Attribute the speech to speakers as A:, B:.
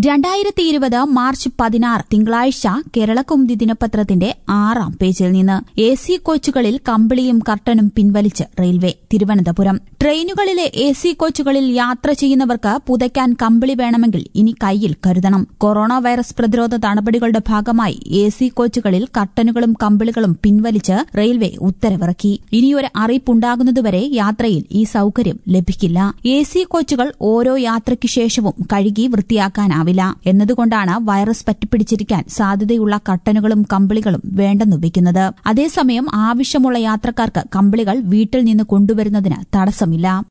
A: രണ്ടായിരത്തി ഇരുപത് മാർച്ച് പതിനാറ് തിങ്കളാഴ്ച കേരളകൗമുദി ദിനപത്രത്തിന്റെ ആറാം പേജിൽ നിന്ന് എ സി കോച്ചുകളിൽ കമ്പിളിയും കർട്ടനും പിൻവലിച്ച് റെയിൽവേ തിരുവനന്തപുരം ട്രെയിനുകളിലെ എ സി കോച്ചുകളിൽ യാത്ര ചെയ്യുന്നവർക്ക് പുതയ്ക്കാൻ കമ്പിളി വേണമെങ്കിൽ ഇനി കയ്യിൽ കരുതണം കൊറോണ വൈറസ് പ്രതിരോധ നടപടികളുടെ ഭാഗമായി എ സി കോച്ചുകളിൽ കർട്ടനുകളും കമ്പിളികളും പിൻവലിച്ച് റെയിൽവേ ഉത്തരവിറക്കി ഇനിയൊരു അറിയിപ്പുണ്ടാകുന്നതുവരെ യാത്രയിൽ ഈ സൌകര്യം ലഭിക്കില്ല എ സി കോച്ചുകൾ ഓരോ യാത്രയ്ക്കു ശേഷവും കഴുകി വൃത്തിയാക്കാനാവില്ല എന്നതുകൊണ്ടാണ് വൈറസ് പറ്റിപ്പിടിച്ചിരിക്കാൻ സാധ്യതയുള്ള കട്ടനുകളും കമ്പിളികളും വേണ്ടെന്ന് വയ്ക്കുന്നത് അതേസമയം ആവശ്യമുള്ള യാത്രക്കാർക്ക് കമ്പിളികൾ വീട്ടിൽ നിന്ന് കൊണ്ടുവരുന്നതിന് തടസ്സമില്ല